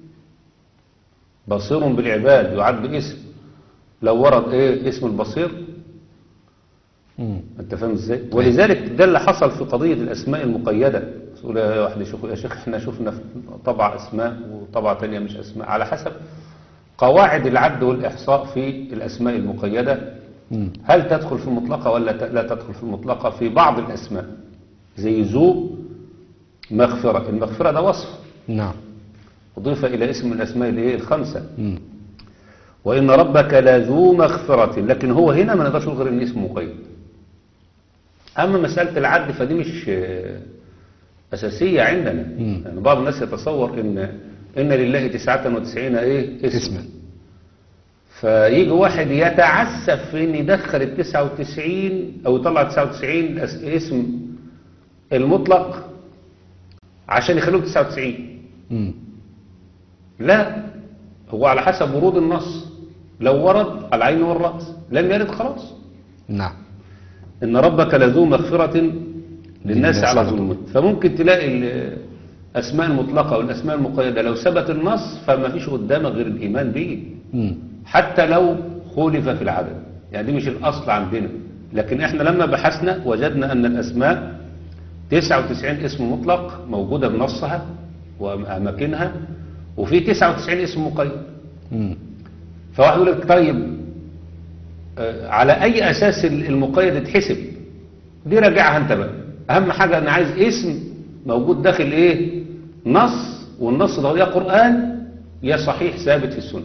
بصير بالعباد يعد اسم لو ورد ايه اسم البصير مم. انت فاهم ازاي ولذلك ده اللي حصل في قضية الاسماء المقيدة تقول يا واحد يشوف يا شيخ احنا شفنا في طبع اسماء وطبع تانية مش اسماء على حسب قواعد العد والاحصاء في الاسماء المقيدة مم. هل تدخل في المطلقة ولا ت- لا تدخل في المطلقة في بعض الاسماء زي ذو مغفرة المغفرة ده وصف نعم أضيف إلى اسم من الأسماء الايه الخمسة مم. وإن ربك لذو مغفرة لكن هو هنا ما نقدرش نقول غير إن اسمه مقيد أما مسألة العد فدي مش آه، أساسية عندنا مم. يعني بعض الناس يتصور إن إن لله تسعة وتسعين إيه اسم اسما فيجي واحد يتعسف في إن يدخل التسعة وتسعين أو يطلع تسعة وتسعين اسم المطلق عشان يخلوه تسعة وتسعين مم. لا هو على حسب ورود النص لو ورد على العين والرأس لم يرد خلاص نعم إن ربك لذو مغفرة للناس للناس على على ظلمهم فممكن تلاقي الأسماء المطلقة والأسماء المقيدة لو ثبت النص فما فيش قدامك غير الإيمان به مم. حتى لو خولف في العدد يعني دي مش الأصل عندنا لكن احنا لما بحثنا وجدنا أن الأسماء 99 اسم مطلق موجودة بنصها وأماكنها وفي 99 اسم مقيد مم. فواحد يقول لك طيب آه، على أي أساس المقيد يتحسب دي راجعها أنت بقى أهم حاجة أنا عايز اسم موجود داخل إيه نص والنص ده يا قرآن يا صحيح ثابت في السنة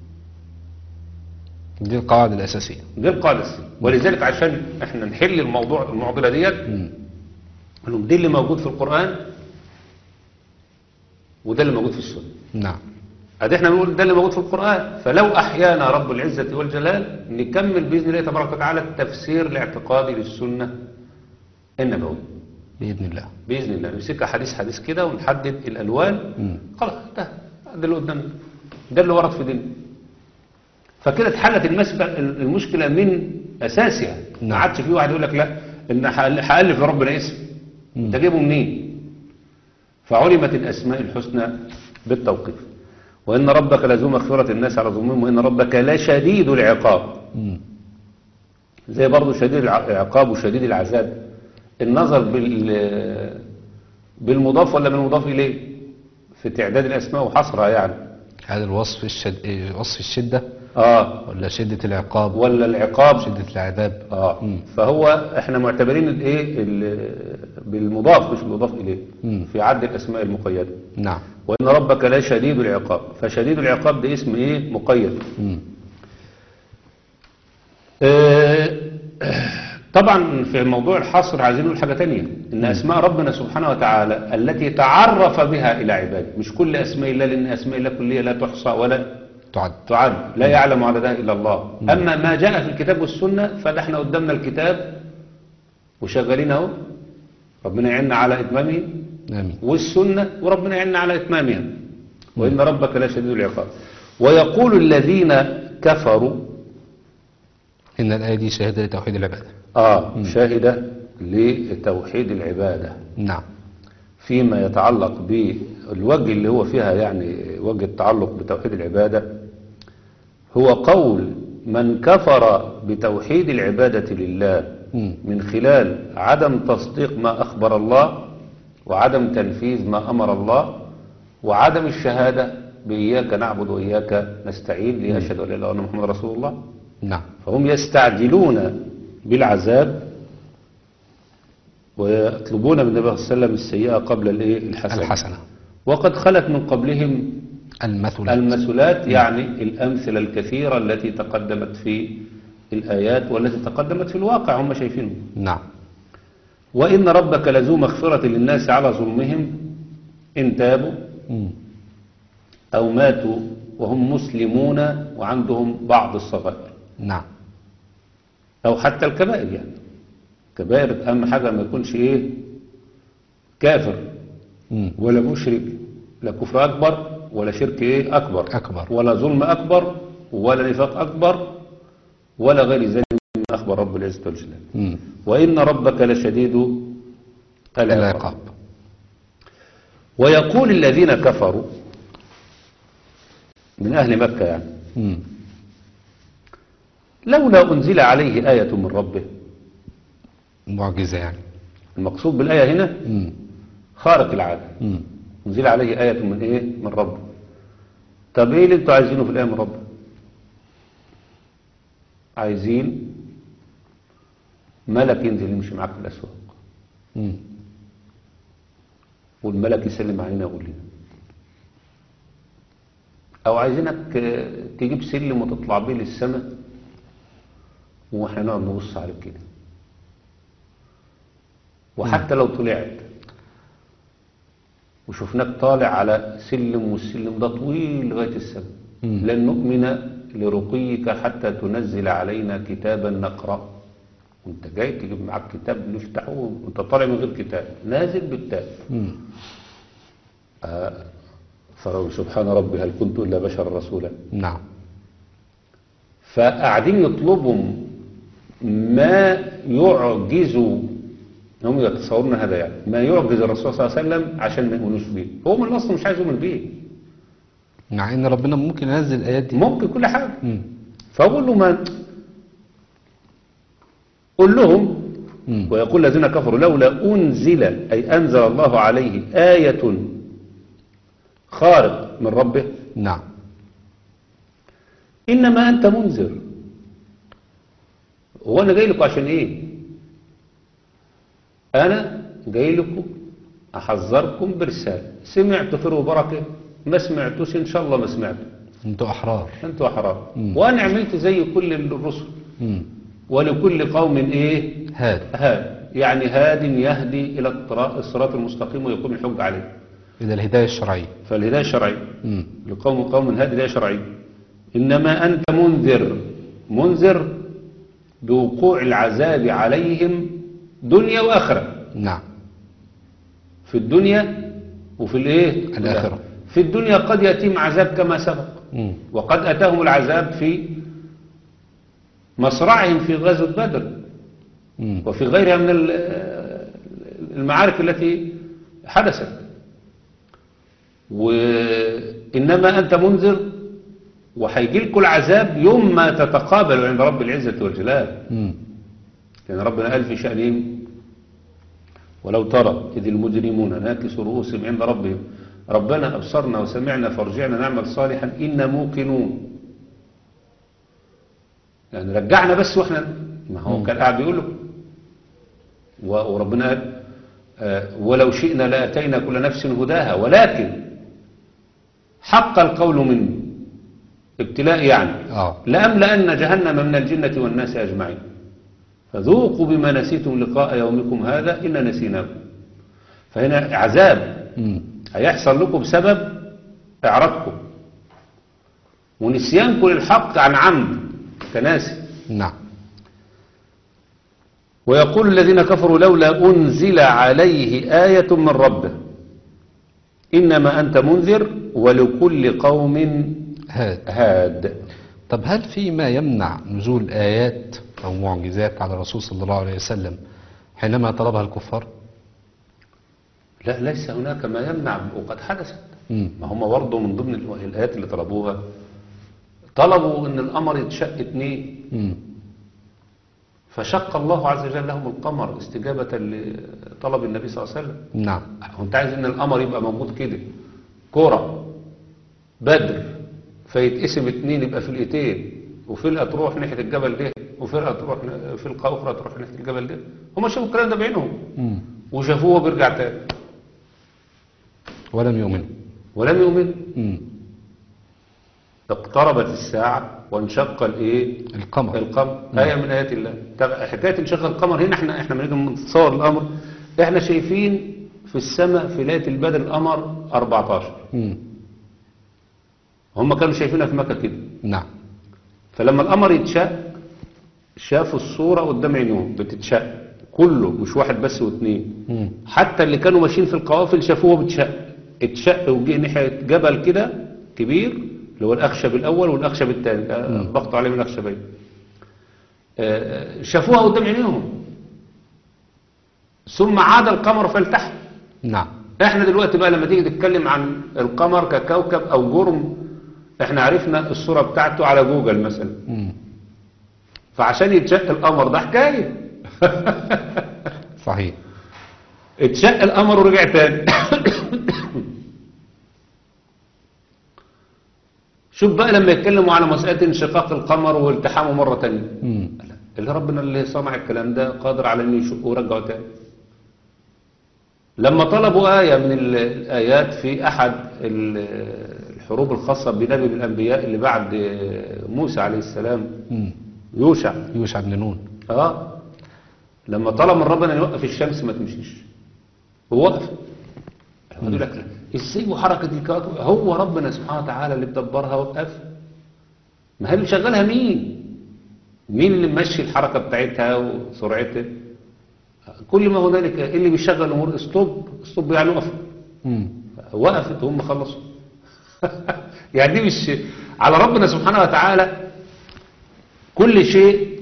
دي القواعد الأساسية دي القاعدة السنة. ولذلك عشان احنا نحل الموضوع المعضلة ديت مم. قال لهم دي اللي موجود في القرآن وده اللي موجود في السنة نعم ادي احنا بنقول ده اللي موجود في القرآن فلو احيانا رب العزة والجلال نكمل بإذن الله تبارك وتعالى التفسير الاعتقادي للسنة النبوية بإذن الله بإذن الله نمسكها حديث حديث كده ونحدد الألوان مم. خلاص ده ده اللي قدامنا ده اللي ورد في ديننا فكده اتحلت المسك- المشكلة من أساسها ما نعم. عادش في واحد يقول لك لا إن هأل- هألف لربنا اسم مم. ده جايبه منين فعلمت الأسماء الحسنى بالتوقيف وإن ربك لذو مغفرة الناس على ظلمهم وإن ربك لشديد العقاب مم. زي برضه شديد الع- العقاب وشديد العذاب النظر بال بالمضاف ولا بالمضاف إليه في تعداد الأسماء وحصرها يعني هذا الوصف الشد... إيه، وصف الشدة آه ولا شدة العقاب ولا العقاب شدة العذاب اه مم. فهو احنا معتبرين الايه ال- بالمضاف مش بالمضاف اليه مم. في عد الاسماء المقيده نعم وان ربك لا شديد العقاب فشديد العقاب ده اسم ايه مقيد مم. آه، طبعا في موضوع الحصر عايزين نقول حاجه تانية ان اسماء ربنا سبحانه وتعالى التي تعرف بها الى عباده مش كل اسماء الله لان اسماء الله كليه لا تحصى ولا تعد تعد لا يعلم عددها إلا الله أما ما جاء في الكتاب والسنة فده احنا قدامنا الكتاب وشغالين اهو ربنا يعيننا على إتمامه آمين والسنة وربنا يعيننا على إتمامها وإن ربك لا شديد العقاب ويقول الذين كفروا إن الآية دي شهادة لتوحيد العبادة آه شاهدة لتوحيد العبادة نعم فيما يتعلق بالوجه اللي هو فيها يعني وجه التعلق بتوحيد العبادة هو قول من كفر بتوحيد العبادة لله مم. من خلال عدم تصديق ما أخبر الله وعدم تنفيذ ما أمر الله وعدم الشهادة بإياك نعبد وإياك نستعين لأشهد أن لا إله إلا الله وأن محمد رسول الله نعم فهم يستعجلون بالعذاب ويطلبون من النبي صلى الله عليه وسلم السيئة قبل الايه الحسنة الحسنة وقد خلت من قبلهم المثلات المثلات يعني الأمثلة الكثيرة التي تقدمت في الآيات والتي تقدمت في الواقع هم شايفينه نعم وإن ربك لذو مغفرة للناس على ظلمهم إن تابوا مم. أو ماتوا وهم مسلمون وعندهم بعض الصغائر نعم أو حتى الكبائر يعني كبائر أهم حاجة ما يكونش إيه كافر مم. ولا مشرك لا كفر أكبر ولا شرك إيه أكبر أكبر. ولا ظلم أكبر ولا نفاق أكبر ولا غير ذلك مما أخبر رب العزة والجلال مم. وإن ربك لشديد العقاب العقاب ويقول الذين كفروا من أهل مكة يعني مم. لولا أنزل عليه آية من ربه معجزة يعني المقصود بالآية هنا مم. خارق العادة مم. أنزل عليه آية من إيه من ربه طب إيه اللي أنتوا عايزينه في الآية من ربه عايزين ملك ينزل يمشي معاك في الأسواق مم. والملك يسلم علينا يقول لنا أو عايزينك آه، تجيب سلم وتطلع بيه للسماء واحنا نقعد نبص عليك كده وحتى لو طلعت وشفناك طالع على سلم والسلم ده طويل لغاية السماء مم. لن نؤمن لرقيك حتى تنزل علينا كتابا نقرأ وانت جاي تجيب معاك كتاب نفتحه وانت طالع من غير كتاب نازل بالتاب مم. فروا سبحان ربي هل كنت إلا بشر رسولا نعم فقاعدين يطلبوا ما يعجز هم يتصورون هذا يعني ما يعجز الرسول صلى الله عليه وسلم عشان ما يؤمنوش بيه هو من الاصل مش عايز يؤمن بيه مع ان ربنا ممكن ينزل الايات دي ممكن كل حاجه مم. فأقول له ما قل لهم مم. ويقول الذين كفروا لولا أنزل أي أنزل الله عليه آية خارق من ربه نعم إنما أنت منذر هو أنا جاي لكم عشان إيه أنا جاي لكم أحذركم برسالة سمعت خير وبركة ما سمعتوش إن شاء الله ما سمعتوا انتوا احرار أنتوا أحرار مم. وأنا عملت زي كل الرسل مم. ولكل قوم إيه هاد هاد يعني هاد يهدي إلى الطرا- الصراط المستقيم ويقوم الحج عليه إذا الهداية الشرعية فالهداية الشرعية مم. لقوم قوم هاد هداية شرعية إنما أنت منذر منذر بوقوع العذاب عليهم دنيا وآخرة نعم في الدنيا وفي الإيه الآخرة. في الدنيا قد يتم عذاب كما سبق مم. وقد أتاهم العذاب في مصرعهم في غزوة بدر مم. وفي غيرها من ال- المعارك التي حدثت وإنما أنت منذر وهيجي لكم العذاب يوم ما تتقابلوا عند رب العزة والجلال مم. لأن ربنا قال في شأنهم ولو ترى إذ المجرمون ناكسوا رؤوسهم عند ربهم ربنا أبصرنا وسمعنا فارجعنا نعمل صالحا إنا موقنون يعني رجعنا بس واحنا ما هو كان قاعد بيقول له و- وربنا قال آه، ولو شئنا لاتينا كل نفس هداها ولكن حق القول مني ابتلاء يعني اه لأملأن جهنم من الجنة والناس أجمعين فذوقوا بما نسيتم لقاء يومكم هذا إنا نسيناكم فهنا عذاب مم. هيحصل لكم بسبب إعراضكم ونسيانكم للحق عن عمد كناسي نعم ويقول الذين كفروا لولا أنزل عليه آية من ربه إنما أنت منذر ولكل قوم هاد هاد طب هل في ما يمنع نزول آيات أو معجزات على الرسول صلى الله عليه وسلم حينما طلبها الكفار؟ لا ليس هناك ما يمنع وقد حدثت مم. ما هم برضه من ضمن ال- الآيات اللي طلبوها طلبوا ان القمر يتشق اتنين مم. فشق الله عز وجل لهم القمر استجابة لطلب النبي صلى الله عليه وسلم نعم هو انت عايز ان القمر يبقى موجود كده كرة بدر فيتقسم اتنين يبقى فرقتين وفرقة تروح ناحية الجبل ده وفرقة تروح ن- فرقة أخرى تروح ناحية الجبل ده هم شافوا الكلام ده بعينهم مم. وشافوه بيرجع تاني ولم يؤمنوا ولم يؤمنوا مم. اقتربت الساعة وانشق الايه القمر القمر آية من آيات الله طب حكاية انشق القمر هنا احنا احنا بنيجي نتصور الأمر احنا شايفين في السماء في ليلة البدر القمر 14 مم. هم كانوا شايفينها في مكة كده نعم فلما القمر يتشق شافوا الصورة قدام عينيهم بتتشق كله مش واحد بس واثنين مم. حتى اللي كانوا ماشيين في القوافل شافوه بتشق اتشق وجه ناحية جبل كده كبير اللي هو الأخشب الأول والأخشب الثاني ضغطوا عليه من الأخشبين آه، شافوها قدام عينيهم ثم عاد القمر فالتحم نعم احنا دلوقتي بقى لما تيجي تتكلم عن القمر ككوكب او جرم احنا عرفنا الصورة بتاعته على جوجل مثلا مم. فعشان يتشق القمر ده حكاية صحيح اتشق القمر ورجع تاني شوف بقى لما يتكلموا على مسألة انشقاق القمر والتحامه مرة تانية مم. اللي ربنا اللي صنع الكلام ده قادر على انه يشقه ويرجعه تاني لما طلبوا آية من ال- الآيات في أحد ال- الحروب الخاصة بنبي من الأنبياء اللي بعد موسى عليه السلام مم. يوشع يوشع بن نون اه لما طلب من ربنا ان يوقف الشمس ما تمشيش هو وقف يقول لك لا. ازاي وحركه الكواكب هو ربنا سبحانه وتعالى اللي بدبرها وقف ما هي اللي شغالها مين مين اللي ممشي الحركه بتاعتها وسرعتها كل ما هنالك إيه اللي بيشغل الامور ستوب ستوب يعني وقف مم. وقفت هم خلصوا يعني دي مش على ربنا سبحانه وتعالى كل شيء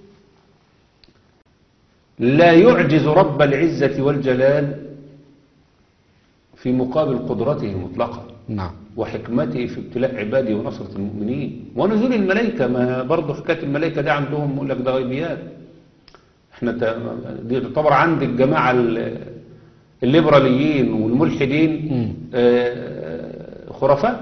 لا يعجز رب العزة والجلال في مقابل قدرته المطلقة نعم وحكمته في ابتلاء عباده ونصرة المؤمنين ونزول الملائكة ما برضه حكاية الملائكة دي عندهم يقول لك ده غيبيات احنا ت- دي تعتبر عند الجماعة ال- الليبراليين والملحدين مم. آه، خرافات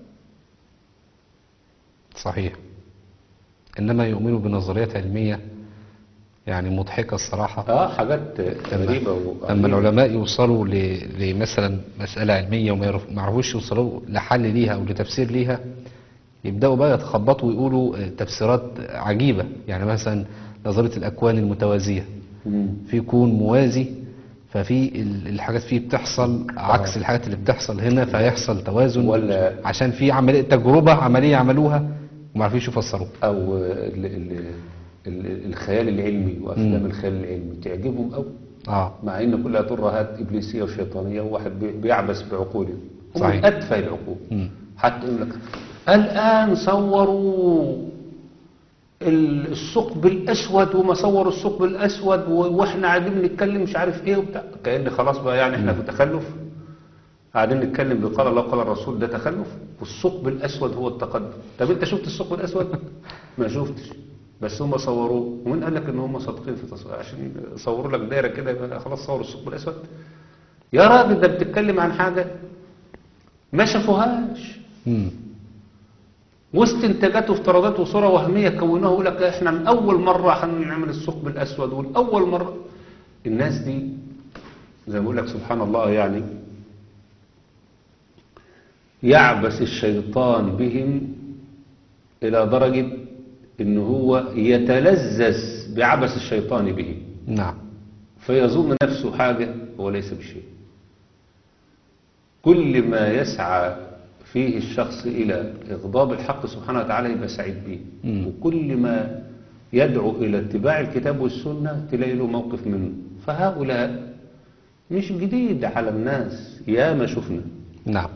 صحيح إنما يؤمنوا بنظريات علمية يعني مضحكة الصراحة اه حاجات غريبة لما وعجيبة. العلماء يوصلوا ل- لمثلا مسألة علمية وما يعرف- ما يعرفوش يوصلوا لحل ليها أو لتفسير ليها يبدأوا بقى يتخبطوا ويقولوا آه، تفسيرات عجيبة يعني مثلا نظرية الأكوان المتوازية مم. في كون موازي ففي ال- الحاجات فيه بتحصل عكس الحاجات اللي بتحصل هنا فيحصل توازن ولا- عشان في عملية تجربة عملية عملوها وما عرفوش يفسروها او ال ال ال الخيال العلمي وافلام الخيال العلمي تعجبهم قوي اه مع ان كلها ترهات ابليسيه وشيطانيه وواحد بي- بيعبث بعقوله هم صحيح. من اتفه العقول مم. حتى يقول لك الان صوروا ال- الثقب الاسود وما صوروا الثقب الاسود و- واحنا قاعدين نتكلم مش عارف ايه وبتاع كأن خلاص بقى يعني احنا في تخلف قاعدين نتكلم بقال الله قال الرسول ده تخلف والثقب الاسود هو التقدم طب انت شفت الثقب الاسود ما شفتش بس هم صوروه ومين قال لك ان هم صادقين في تصوير عشان يصوروا لك دايره كده يبقى خلاص صوروا الثقب الاسود يا راجل ده بتتكلم عن حاجه ما شافوهاش مم. واستنتاجات وافتراضات وصورة وهمية كونوها يقول لك احنا من أول مرة هنعمل الثقب الأسود والأول مرة الناس دي زي ما بقول لك سبحان الله يعني يعبس الشيطان بهم إلى درجة إن هو يتلذذ بعبس الشيطان به نعم فيظن نفسه حاجة هو ليس بشيء كل ما يسعى فيه الشخص إلى إغضاب الحق سبحانه وتعالى يبقى سعيد به مم. وكل ما يدعو إلى اتباع الكتاب والسنة تلاقي له موقف منه فهؤلاء مش جديد على الناس يا ما شفنا نعم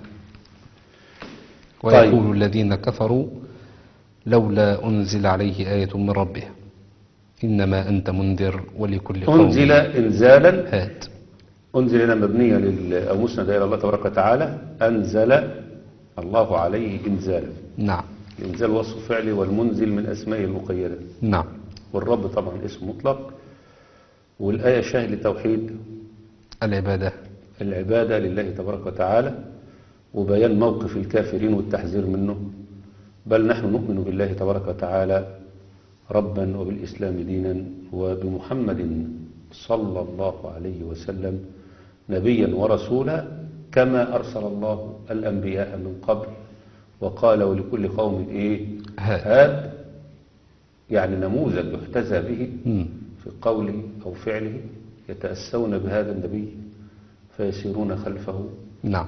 طيب. ويقول الذين كفروا لولا أنزل عليه آية من ربه إنما أنت منذر ولكل قوم أنزل إنزالا هاد أنزل هنا مبنية لل- أو مسند إلى الله تبارك وتعالى أنزل الله عليه إنزالا نعم الإنزال وصف فعلي والمنزل من أسمائه المقيدة نعم والرب طبعا اسم مطلق والآية شاهد لتوحيد العبادة العبادة لله تبارك وتعالى وبيان موقف الكافرين والتحذير منه بل نحن نؤمن بالله تبارك وتعالى ربا وبالإسلام دينا وبمحمد صلى الله عليه وسلم نبيا ورسولا كما أرسل الله الأنبياء من قبل وقال ولكل قوم إيه هاد. هاد يعني نموذج يحتذى به مم. في قوله أو فعله يتأسون بهذا النبي فيسيرون خلفه نعم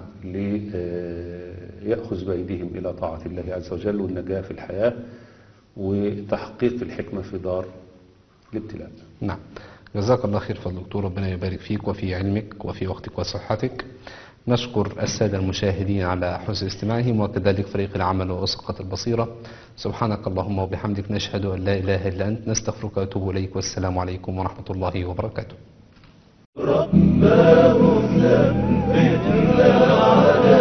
ليأخذ بأيديهم إلى طاعة الله عز وجل والنجاة في الحياة وتحقيق الحكمة في دار الابتلاء نعم جزاك الله خير فضل دكتور ربنا يبارك فيك وفي علمك وفي وقتك وصحتك نشكر السادة المشاهدين على حسن استماعهم وكذلك فريق العمل وأسقة البصيرة سبحانك اللهم وبحمدك نشهد أن لا إله إلا أنت نستغفرك ونتوب إليك والسلام عليكم ورحمة الله وبركاته رباه ثبت الأعداء